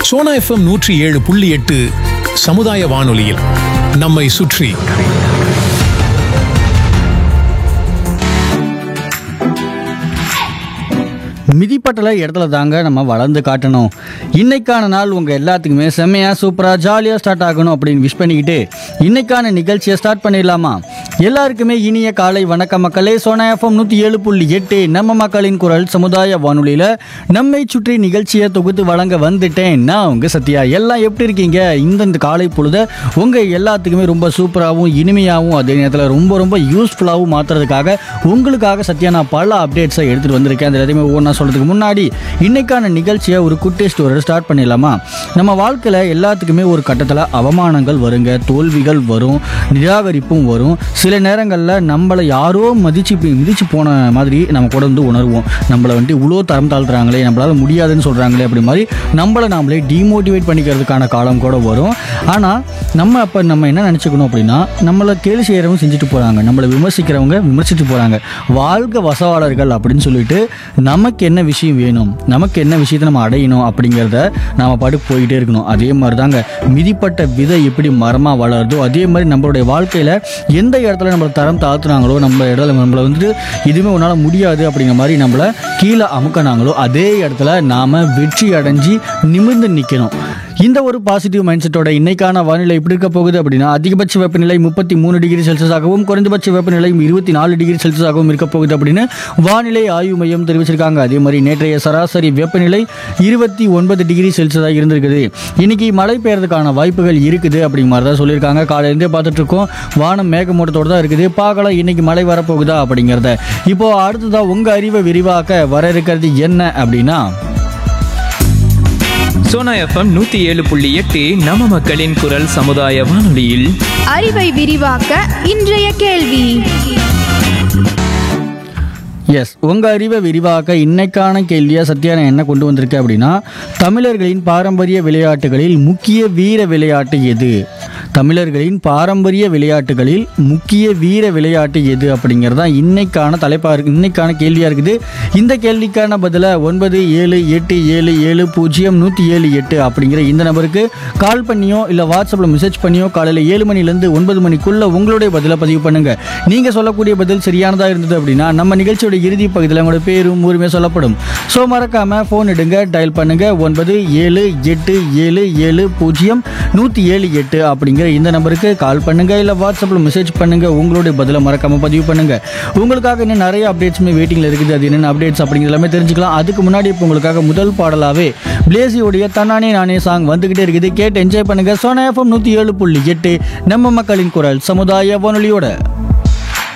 Sona FM நூற்றி ஏழு புள்ளி எட்டு சமுதாய வானொலியில் நம்மை சுற்றி மிதிப்பட்டல இடத்துல தாங்க நம்ம வளர்ந்து காட்டணும் இன்னைக்கான நாள் உங்க எல்லாத்துக்குமே செம்மையா சூப்பரா ஜாலியா ஸ்டார்ட் ஆகணும் அப்படின்னு விஷ் பண்ணிக்கிட்டு இன்னைக்கான நிகழ்ச்சியை ஸ்டார்ட் பண்ணிடலாமா எல்லாருக்குமே இனிய காலை வணக்க மக்களே சோனா எஃப்எம் நூத்தி ஏழு புள்ளி எட்டு நம்ம மக்களின் குரல் சமுதாய வானொலியில நம்மை சுற்றி நிகழ்ச்சியை தொகுத்து வழங்க வந்துட்டேன் நான் உங்க சத்யா எல்லாம் எப்படி இருக்கீங்க இந்த இந்த காலை பொழுத உங்க எல்லாத்துக்குமே ரொம்ப சூப்பராகவும் இனிமையாகவும் அதே நேரத்தில் ரொம்ப ரொம்ப யூஸ்ஃபுல்லாகவும் மாற்றுறதுக்காக உங்களுக்காக சத்யா நான் பல அப்டேட்ஸை எடுத்துகிட்டு வந்திருக்கேன் அது எல்லாத்தையுமே ஒவ்வொன்றா சொல்கிறதுக்கு முன்னாடி இன்னைக்கான நிகழ்ச்சியை ஒரு குட்டி ஸ்டோரி ஸ்டார்ட் பண்ணிடலாமா நம்ம வாழ்க்கையில் எல்லாத்துக்குமே ஒரு கட்டத்தில் அவமானங்கள் வருங்க தோல்விகள் வரும் நிராகரிப்பும் வரும் சில நேரங்களில் நம்மளை யாரோ மதிச்சு மிதிச்சு போன மாதிரி நம்ம கூட வந்து உணர்வோம் நம்மளை வந்துட்டு இவ்வளோ தரம் தாழ்த்துறாங்களே நம்மளால முடியாதுன்னு சொல்கிறாங்களே அப்படி மாதிரி நம்மளை நாமளே டிமோட்டிவேட் பண்ணிக்கிறதுக்கான காலம் கூட வரும் ஆனால் நம்ம அப்போ நம்ம என்ன நினச்சிக்கணும் அப்படின்னா நம்மளை கேலி செய்கிறவங்க செஞ்சுட்டு போகிறாங்க நம்மளை விமர்சிக்கிறவங்க விமர்சித்து போகிறாங்க வாழ்க வசவாளர்கள் அப்படின்னு சொல்லிட்டு நமக்கு என்ன விஷயம் வேணும் நமக்கு என்ன விஷயத்தை நம்ம அடையணும் அப்படிங்கிறத நாம பாட்டு போயிட்டே இருக்கணும் அதே மாதிரி தாங்க மிதிப்பட்ட விதை எப்படி மரமாக வளருதோ அதே மாதிரி நம்மளுடைய வாழ்க்கையில் எந்த இடத்துல நம்மளை தரம் தாழ்த்துனாங்களோ நம்ம இடத்துல நம்மளை வந்துட்டு இதுவுமே உன்னால் முடியாது அப்படிங்கிற மாதிரி நம்மளை கீழே அமுக்கினாங்களோ அதே இடத்துல நாம் வெற்றி அடைஞ்சு நிமிர்ந்து நிற்கணும் இந்த ஒரு பாசிட்டிவ் மைண்ட் செட்டோட இன்னைக்கான வானிலை எப்படி இருக்க போகுது அப்படின்னா அதிகபட்ச வெப்பநிலை முப்பத்தி மூணு டிகிரி செல்சியஸாகவும் குறைந்தபட்ச வெப்பநிலை இருபத்தி நாலு டிகிரி செல்சியஸாகவும் இருக்க போகுது அப்படின்னு வானிலை ஆய்வு மையம் தெரிவிச்சிருக்காங்க அதே மாதிரி நேற்றைய சராசரி வெப்பநிலை இருபத்தி ஒன்பது டிகிரி செல்சியஸாக இருந்திருக்குது இன்னைக்கு மழை பெய்யறதுக்கான வாய்ப்புகள் இருக்குது அப்படிங்கிற மாதிரி தான் சொல்லியிருக்காங்க காலையிலேருந்தே பார்த்துட்டு இருக்கோம் வானம் மேகமூட்டத்தோடு தான் இருக்குது பார்க்கலாம் இன்னைக்கு மழை வரப்போகுதா அப்படிங்கிறத இப்போ அடுத்ததா உங்க அறிவை விரிவாக்க வர இருக்கிறது என்ன அப்படின்னா சோனா எஃப்எம் நூத்தி ஏழு புள்ளி எட்டு நம்ம மக்களின் குரல் சமுதாய வானொலியில் அறிவை விரிவாக்க இன்றைய கேள்வி எஸ் உங்கள் அறிவை விரிவாக்க இன்னைக்கான கேள்வியாக சத்யா நான் என்ன கொண்டு வந்திருக்கேன் அப்படின்னா தமிழர்களின் பாரம்பரிய விளையாட்டுகளில் முக்கிய வீர விளையாட்டு எது தமிழர்களின் பாரம்பரிய விளையாட்டுகளில் முக்கிய வீர விளையாட்டு எது அப்படிங்கிறது தான் இன்னைக்கான தலைப்பாக இருக்கு இன்னைக்கான கேள்வியாக இருக்குது இந்த கேள்விக்கான பதிலை ஒன்பது ஏழு எட்டு ஏழு ஏழு பூஜ்ஜியம் நூற்றி ஏழு எட்டு அப்படிங்கிற இந்த நம்பருக்கு கால் பண்ணியோ இல்லை வாட்ஸ்அப்பில் மெசேஜ் பண்ணியோ காலையில் ஏழு மணிலேருந்து ஒன்பது மணிக்குள்ளே உங்களுடைய பதிலை பதிவு பண்ணுங்கள் நீங்கள் சொல்லக்கூடிய பதில் சரியானதாக இருந்தது அப்படின்னா நம்ம நிகழ்ச்சியோட இறுதி பகுதியில் உங்களோட பேரும் ஊருமே சொல்லப்படும் ஸோ மறக்காமல் ஃபோன் எடுங்க டயல் பண்ணுங்க ஒன்பது ஏழு எட்டு ஏழு ஏழு பூஜ்ஜியம் நூற்றி ஏழு எட்டு அப்படிங்கிற இந்த நம்பருக்கு கால் பண்ணுங்க இல்லை வாட்ஸ்அப்பில் மெசேஜ் பண்ணுங்க உங்களுடைய பதிலை மறக்காம பதிவு பண்ணுங்க உங்களுக்காக இன்னும் நிறைய அப்டேட்ஸுமே வெயிட்டிங்கில் இருக்குது அது என்னென்ன அப்டேட்ஸ் அப்படிங்கிற எல்லாமே தெரிஞ்சுக்கலாம் அதுக்கு முன்னாடி இப்போ உங்களுக்காக முதல் பாடலாவே பிளேசியோடைய தன்னானே நானே சாங் வந்துகிட்டே இருக்குது கேட்டு என்ஜாய் பண்ணுங்க சோனா எஃப்எம் நூற்றி ஏழு புள்ளி எட்டு நம்ம மக்களின் குரல் சமுதாய வானொலியோட